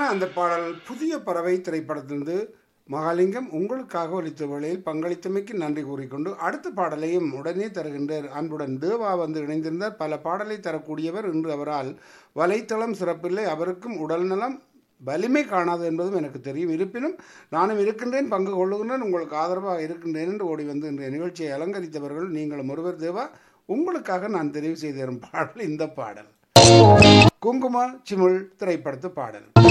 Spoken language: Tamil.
அந்த பாடல் புதிய பறவை திரைப்படத்திலிருந்து மகாலிங்கம் உங்களுக்காக ஒலித்த வேளையில் பங்களித்தமைக்கு நன்றி கூறிக்கொண்டு அடுத்த பாடலையும் உடனே தருகின்றார் அன்புடன் தேவா வந்து இணைந்திருந்தார் பல பாடலை தரக்கூடியவர் இன்று அவரால் வலைத்தளம் சிறப்பில்லை அவருக்கும் உடல்நலம் வலிமை காணாது என்பதும் எனக்கு தெரியும் இருப்பினும் நானும் இருக்கின்றேன் பங்கு கொள்ளுகின்றேன் உங்களுக்கு ஆதரவாக இருக்கின்றேன் என்று ஓடி வந்து இன்றைய நிகழ்ச்சியை அலங்கரித்தவர்கள் நீங்களும் ஒருவர் தேவா உங்களுக்காக நான் தெரிவு செய்து தரும் பாடல் இந்த பாடல் குங்கும சிமுள் திரைப்படத்து பாடல்